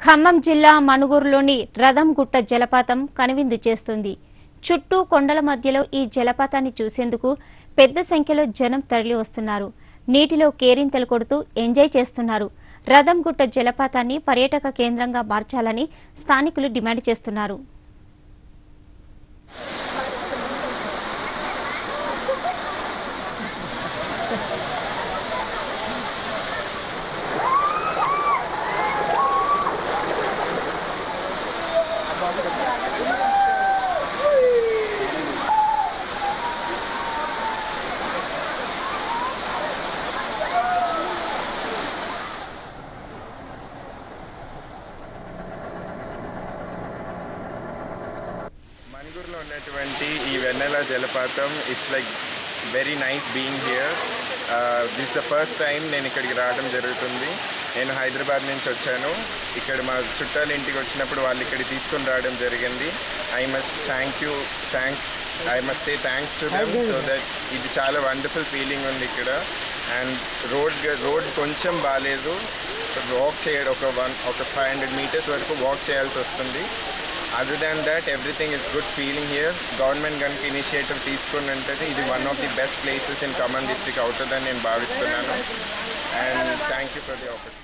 ఖమ్మం జిల్లా మణుగూరులోని రథంగుట్ట జలపాతం కనువిందు చేస్తుంది చుట్టూ కొండల మధ్యలో ఈ జలపాతాన్ని చూసేందుకు పెద్ద సంఖ్యలో జనం తరలి వస్తున్నారు నీటిలో కేరింతలు కొడుతూ ఎంజాయ్ చేస్తున్నారు రథంగుట్ట జలపాతాన్ని పర్యాటక కేంద్రంగా మార్చాలని స్థానికులు డిమాండ్ చేస్తున్నారు మణిగూరులో ఉన్నటువంటి ఈ వెన్నెల జలపాతం it's like very nice being here this the first time నేను ఇక్కడికి రావడం జరుగుతుంది నేను హైదరాబాద్ నుంచి వచ్చాను ఇక్కడ మా చుట్టాల ఇంటికి వచ్చినప్పుడు వాళ్ళు ఇక్కడికి తీసుకొని రావడం జరిగింది I must thank you thanks I must say thanks to them so that ఇది చాలా వండర్ఫుల్ ఫీలింగ్ ఉంది ఇక్కడ అండ్ రోడ్ రోడ్ కొంచెం బాగాలేదు వాక్ చేయడం ఒక వన్ ఒక ఫైవ్ హండ్రెడ్ మీటర్స్ వరకు వాక్ చేయాల్సి వస్తుంది other than that everything is good feeling here government కనుక ఇనిషియేటివ్ తీసుకుని ఉంటుంది ఇది one of the best places in Khammam district అవుతుందని నేను భావిస్తున్నాను and thank you for the opportunity